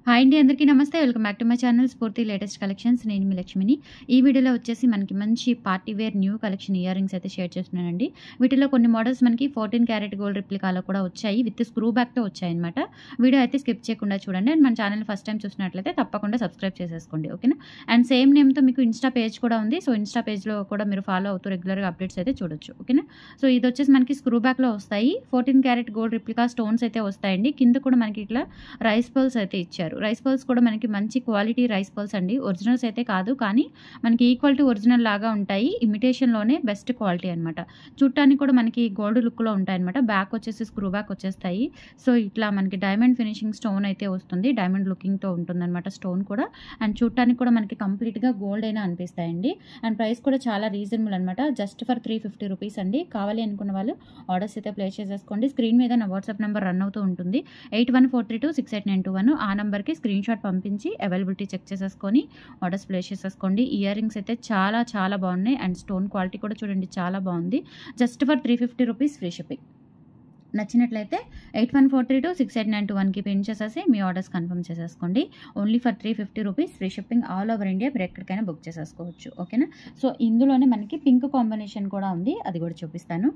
hi అండి అందరికీ నమస్తే welcome back to my channel Spoorthi latest collections నేను మీ లక్ష్మిని ఈ వీడియోలో వచ్చేసి మనకి మంచి party wear new collection ear rings అయితే షేర్ చేస్తున్నానండి వీటిలో కొన్ని మోడల్స్ మనకి ఫోర్టీన్ క్యారెట్ గోల్డ్ రిప్లికాలో కూడా వచ్చాయి విత్ స్క్రూ బ్యాక్తో వచ్చాయన్నమాట వీడియో అయితే స్కిప్ చేయకుండా చూడండి అండ్ మన ఛానల్ ఫస్ట్ టైం చూసినట్లయితే తప్పకుండా సబ్స్క్రైబ్ చేసేసుకోండి ఓకేనా అండ్ సేమ్ నేమ్తో మీకు ఇన్స్టా పేజ్ కూడా ఉంది సో ఇన్స్టా పేజ్లో కూడా మీరు ఫాలో అవుతూ రెగ్యులర్గా అప్డేట్స్ అయితే చూడొచ్చు ఓకేనా సో ఇది వచ్చేసి మనకి స్క్రూ బ్యాక్లో వస్తాయి fourteen carat gold replica stones అయితే వస్తాయండి కింద కూడా మనకి ఇట్లా రైస్ పర్ల్స్ అయితే ఇచ్చారు రైస్ పర్ల్స్ కూడా మనకి మంచి క్వాలిటీ రైస్ పర్ల్స్ అండి ఒరిజినల్స్ అయితే కాదు కానీ మనకి ఈక్వల్ టు ఒరిజినల్ లాగా ఉంటాయి ఇమిటేషన్లోనే బెస్ట్ క్వాలిటీ అనమాట చూడటానికి కూడా మనకి గోల్డ్ లుక్లో ఉంటాయి అనమాట బ్యాక్ వచ్చేసి స్క్రూ బ్యాక్ వచ్చేస్తాయి సో ఇట్లా మనకి డైమండ్ ఫినిషింగ్ స్టోన్ అయితే వస్తుంది డైమండ్ లుకింగ్తో ఉంటుందన్నమాట స్టోన్ కూడా అండ్ చూడటానికి కూడా మనకి కంప్లీట్గా గోల్డ్ అయినా అనిపిస్తాయండి అండ్ ప్రైస్ కూడా చాలా రీజనబుల్ అనమాట just for three fifty rupees అండి కావాలి అనుకున్న వాళ్ళు ఆర్డర్స్ అయితే ప్లేస్ చేసేసుకోండి స్క్రీన్ మీద నా వాట్సాప్ నెంబర్ రన్ అవుతూ ఉంటుంది eight one four three two six eight nine two one ఆ నెంబర్కి స్క్రీన్ షాట్ పంపించి అవైలబిలిటీ చెక్ చేసేసుకొని ఆర్డర్స్ ప్లేస్ చేసేసుకోండి ఇయర్ రింగ్స్ అయితే చాలా చాలా బాగున్నాయి అండ్ స్టోన్ క్వాలిటీ కూడా చూడండి చాలా బాగుంది just for three fifty rupees free shipping నచ్చినట్లయితే eight one four three two six eight nine two వన్కి పిన్ చేసేసి మీ ఆర్డర్స్ కన్ఫర్మ్ చేసేసుకోండి only for three fifty rupees free shipping all over India మీరు ఎక్కడికైనా బుక్ చేసేసుకోవచ్చు ఓకేనా సో ఇందులోనే మనకి పింక్ కాంబినేషన్ కూడా ఉంది అది కూడా చూపిస్తాను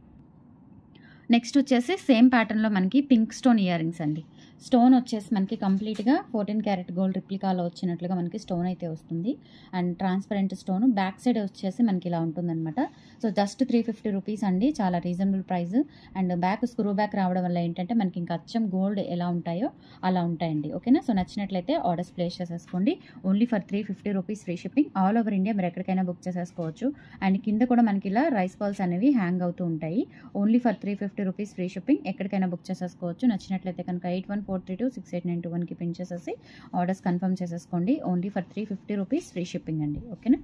నెక్స్ట్ వచ్చేసి సేమ్ ప్యాటర్న్లో మనకి పింక్ స్టోన్ ఇయర్ రింగ్స్ అండి స్టోన్ వచ్చేసి మనకి కంప్లీట్గా ఫోర్టీన్ క్యారెట్ గోల్డ్ రిప్లికాలో వచ్చినట్లుగా మనకి స్టోన్ అయితే వస్తుంది and transparent stone back side వచ్చేసి మనకి ఇలా ఉంటుందన్నమాట so just three fifty rupees అండి చాలా reasonable price and back screw back రావడం వల్ల ఏంటంటే మనకి ఇంకా అచ్చం గోల్డ్ ఎలా ఉంటాయో అలా ఉంటాయండి ఓకేనా సో నచ్చినట్లయితే ఆర్డర్స్ ప్లేస్ చేసేసుకోండి only for three fifty rupees free shipping all over India మీరు ఎక్కడికైనా బుక్ చేసేసుకోవచ్చు అండ్ కింద కూడా మనకి ఇలా రైస్ బాల్స్ అనేవి హ్యాంగ్ అవుతూ ఉంటాయి only for three fifty rupees free shipping ఎక్కడికైనా బుక్ చేసేసుకోవచ్చు నచ్చినట్లయితే కనుక eight one four three two six eight nine two వన్కి పిన్ చేసేసి ఆర్డర్స్ కన్ఫర్మ్ చేసేసుకోండి only for three fifty rupees free shipping అండి ఓకేనా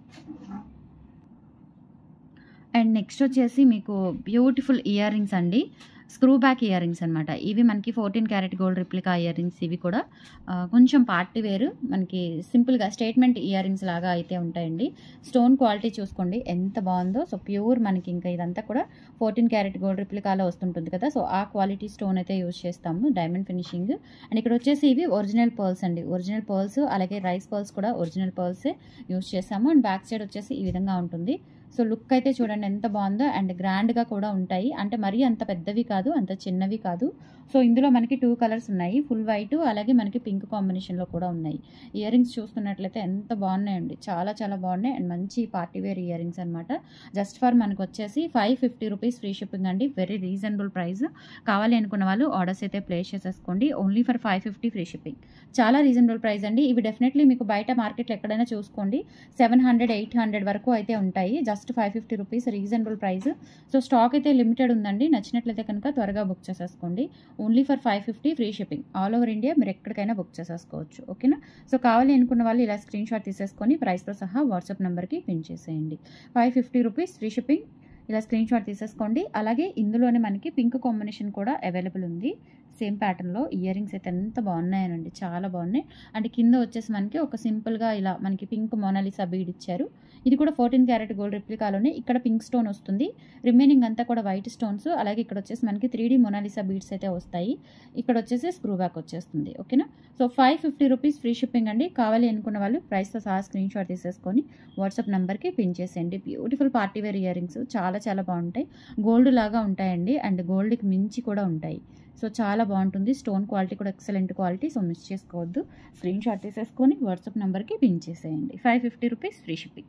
అండ్ నెక్స్ట్ వచ్చేసి మీకు బ్యూటిఫుల్ ఇయర్ రింగ్స్ అండి స్క్రూ బ్యాక్ ఇయర్ రింగ్స్ అనమాట ఇవి మనకి fourteen carat gold replica ear rings ఇవి కూడా కొంచెం పార్టీ వేరు మనకి సింపుల్గా స్టేట్మెంట్ ఇయర్ రింగ్స్ లాగా అయితే ఉంటాయండి స్టోన్ క్వాలిటీ చూసుకోండి ఎంత బాగుందో సో ప్యూర్ మనకి ఇంకా ఇదంతా కూడా ఫోర్టీన్ క్యారెట్ గోల్డ్ రిప్లికాలో వస్తుంటుంది కదా సో ఆ క్వాలిటీ స్టోన్ అయితే యూజ్ చేస్తాము డైమండ్ ఫినిషింగ్ అండ్ ఇక్కడ వచ్చేసి ఇవి ఒరిజినల్ పర్ల్స్ అండి ఒరిజినల్ పర్ల్స్ అలాగే రైస్ పర్ల్స్ కూడా ఒరిజినల్ పర్ల్సే యూజ్ చేస్తాము అండ్ బ్యాక్ సైడ్ వచ్చేసి ఈ విధంగా ఉంటుంది సో లుక్ అయితే చూడండి ఎంత బాగుందో అండ్ గ్రాండ్గా కూడా ఉంటాయి అంటే మరీ అంత పెద్దవి కాదు అంత చిన్నవి కాదు సో ఇందులో మనకి టూ కలర్స్ ఉన్నాయి ఫుల్ వైట్ అలాగే మనకి పింక్ కాంబినేషన్లో కూడా ఉన్నాయి ఇయర్ రింగ్స్ చూస్తున్నట్లయితే ఎంత బాగున్నాయండి చాలా చాలా బాగున్నాయి అండ్ మంచి పార్టీ వేర్ ఇయర్ రింగ్స్ అనమాట జస్ట్ ఫర్ మనకు వచ్చేసి five fifty rupees free shipping అండి వెరీ రీజనబుల్ ప్రైస్ కావాలి అనుకున్న వాళ్ళు ఆర్డర్స్ అయితే ప్లేస్ చేసేసుకోండి only for five fifty free shipping చాలా రీజనబుల్ ప్రైస్ అండి ఇవి డెఫినెట్లీ మీకు బయట మార్కెట్లో ఎక్కడైనా చూసుకోండి సెవెన్ హండ్రెడ్ ఎయిట్ హండ్రెడ్ వరకు అయితే ఉంటాయి just five fifty rupees reasonable price so stock అయితే లిమిటెడ్ ఉందండి నచ్చినట్లయితే కనుక త్వరగా బుక్ చేసేసుకోండి only for five fifty free shipping all over India మీరు ఎక్కడికైనా బుక్ చేసేసుకోవచ్చు ఓకేనా సో కావాలి అనుకున్న వాళ్ళు ఇలా స్క్రీన్ షాట్ తీసేసుకొని ప్రైస్తో సహా వాట్సాప్ నెంబర్కి పిన్ చేసేయండి five fifty rupees free shipping ఇలా స్క్రీన్ షాట్ తీసేసుకోండి అలాగే ఇందులోనే మనకి పింక్ కాంబినేషన్ కూడా అవైలబుల్ ఉంది సేమ్ ప్యాటర్న్లో ఇయర్ రింగ్స్ అయితే ఎంత బాగున్నాయనండి చాలా బాగున్నాయి అండ్ కింద వచ్చేసి మనకి ఒక సింపుల్గా ఇలా మనకి పింక్ మోనాలిసా బీడ్ ఇచ్చారు ఇది కూడా ఫోర్టీన్ క్యారెట్ గోల్డ్ రిప్లికాలోనే ఇక్కడ పింక్ స్టోన్ వస్తుంది రిమైనింగ్ అంతా కూడా వైట్ స్టోన్స్ అలాగే ఇక్కడ వచ్చేసి మనకి త్రీ డీ మొనాలిసా బీడ్స్ అయితే వస్తాయి ఇక్కడ వచ్చేసి స్క్రూ బ్యాక్ వచ్చేస్తుంది ఓకేనా so five fifty rupees free shipping అండి కావాలి అనుకున్న వాళ్ళు ప్రైస్తో సహా స్క్రీన్ షాట్ తీసేసుకొని వాట్సాప్ నెంబర్కి పిన్ చేసేయండి beautiful party wear ear rings చాలా చాలా బాగుంటాయి గోల్డ్ లాగా ఉంటాయండి అండ్ గోల్డ్కి మించి కూడా ఉంటాయి సో చాలా బాగుంటుంది స్టోన్ క్వాలిటీ కూడా ఎక్సలెంట్ క్వాలిటీ సో మిస్ చేసుకోవద్దు స్క్రీన్ షాట్ తీసేసుకొని వాట్సాప్ నెంబర్కి పిన్ చేసేయండి five fifty rupees free shipping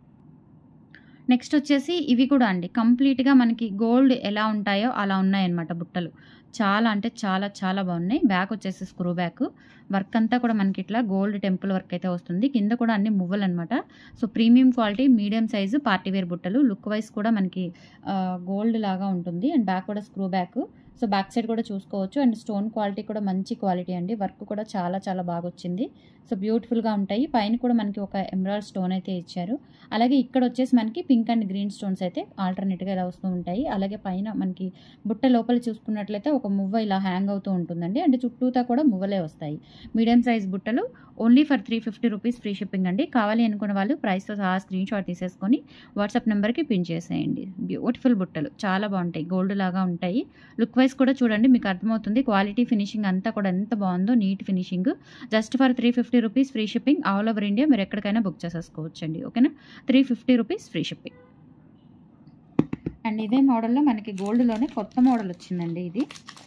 next వచ్చేసి ఇవి కూడా అండి కంప్లీట్గా మనకి గోల్డ్ ఎలా ఉంటాయో అలా ఉన్నాయన్నమాట బుట్టలు చాలా అంటే చాలా చాలా బాగున్నాయి బ్యాక్ వచ్చేసి స్క్రూ బ్యాక్ వర్క్ అంతా కూడా మనకి ఇట్లా గోల్డ్ టెంపుల్ వర్క్ అయితే వస్తుంది కింద కూడా అన్ని మువ్వలు అనమాట so premium quality medium size party wear బుట్టలు లుక్ వైజ్ కూడా మనకి గోల్డ్ లాగా ఉంటుంది అండ్ బ్యాక్ కూడా screw back so back side కూడా చూసుకోవచ్చు అండ్ స్టోన్ క్వాలిటీ కూడా మంచి క్వాలిటీ అండి వర్క్ కూడా చాలా చాలా బాగా వచ్చింది సో బ్యూటిఫుల్గా ఉంటాయి పైన కూడా మనకి ఒక ఎమరాల్డ్ స్టోన్ అయితే ఇచ్చారు అలాగే ఇక్కడ వచ్చేసి మనకి పింక్ అండ్ గ్రీన్ స్టోన్స్ అయితే ఆల్టర్నేట్గా ఇలా వస్తూ ఉంటాయి అలాగే పైన మనకి బుట్ట లోపల చూసుకున్నట్లయితే ఒక మువ్వ ఇలా హ్యాంగ్ అవుతూ ఉంటుందండి అంటే చుట్టూతా కూడా మువ్వలే వస్తాయి మీడియం సైజ్ బుట్టలు only for three fifty rupees free shipping అండి కావాలి అనుకున్న వాళ్ళు ప్రైస్తో సహా స్క్రీన్ షాట్ తీసేసుకొని వాట్సాప్ నెంబర్కి పిన్ చేసేయండి బ్యూటిఫుల్ బుట్టలు చాలా బాగుంటాయి గోల్డ్ లాగా ఉంటాయి లుక్ వైజ్ కూడా చూడండి మీకు అర్థమవుతుంది క్వాలిటీ ఫినిషింగ్ అంతా కూడా ఎంత బాగుందో neat finishing just for three fifty rupees free shipping all over India మీరు ఎక్కడికైనా బుక్ చేసేసుకోవచ్చండి ఓకేనా three fifty rupees free shipping and ఇదే మోడల్లో మనకి గోల్డ్లోనే కొత్త మోడల్ వచ్చిందండి ఇది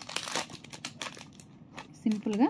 సింపుల్గా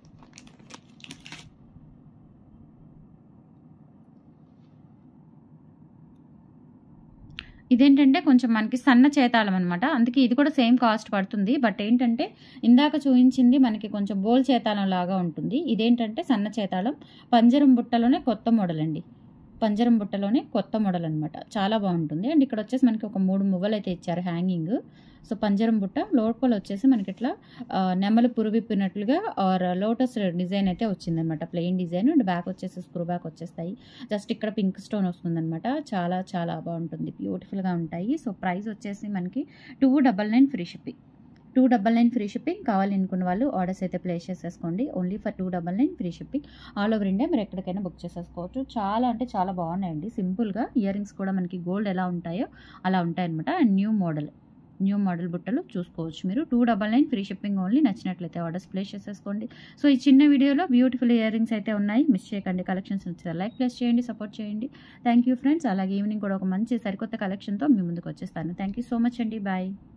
ఇదేంటంటే కొంచెం మనకి సన్న చేతాళం అనమాట అందుకే ఇది కూడా సేమ్ కాస్ట్ పడుతుంది బట్ ఏంటంటే ఇందాక చూపించింది మనకి కొంచెం బోల్ చేతాళం లాగా ఉంటుంది ఇదేంటంటే సన్న చేతాళం పంజరం బుట్టలోనే కొత్త మోడల్ అండి పంజరం బుట్టలోనే కొత్త మోడల్ అనమాట చాలా బాగుంటుంది అండ్ ఇక్కడ వచ్చేసి మనకి ఒక మూడు మువ్వలు అయితే ఇచ్చారు హ్యాంగింగ్ సో పంజరం బుట్ట లోపల వచ్చేసి మనకి ఇట్లా ఆ, నెమలి పురువిప్పినట్లుగా ఆర్ లోటస్ డిజైన్ అయితే వచ్చిందనమాట ప్లెయిన్ డిజైన్ అండ్ బ్యాక్ వచ్చేసి స్క్రూ బ్యాక్ వచ్చేస్తాయి జస్ట్ ఇక్కడ పింక్ స్టోన్ వస్తుందన్నమాట చాలా చాలా బాగుంటుంది బ్యూటిఫుల్గా ఉంటాయి సో ప్రైస్ వచ్చేసి మనకి two double nine free shipping two double nine free shipping కావాలనుకున్న వాళ్ళు ఆర్డర్స్ అయితే ప్లేస్ చేసేసుకోండి only for two double nine free shipping all over India మీరు ఎక్కడికైనా బుక్ చేసేసుకోవచ్చు చాలా అంటే చాలా బాగున్నాయండి సింపుల్గా ఇయర్ రింగ్స్ కూడా మనకి గోల్డ్ ఎలా ఉంటాయో అలా ఉంటాయన్నమాట and new model new model బుట్టలు చూసుకోవచ్చు మీరు two double nine free shipping only నచ్చినట్లయితే ఆర్డర్స్ ప్లేస్ చేసేసుకోండి సో ఈ చిన్న వీడియోలో బ్యూటిఫుల్ ఇయర్ రింగ్స్ అయితే ఉన్నాయి మిస్ చేయకండి కలెక్షన్స్ నచ్చితే లైక్ ప్లేస్ చేయండి సపోర్ట్ చేయండి థ్యాంక్ యూ ఫ్రెండ్స్ అలాగే ఈవినింగ్ కూడా ఒక మంచి సరికొత్త కలెక్షన్తో మీ ముందుకు వచ్చేస్తాను థ్యాంక్ యూ సో మచ్ అండి బాయ్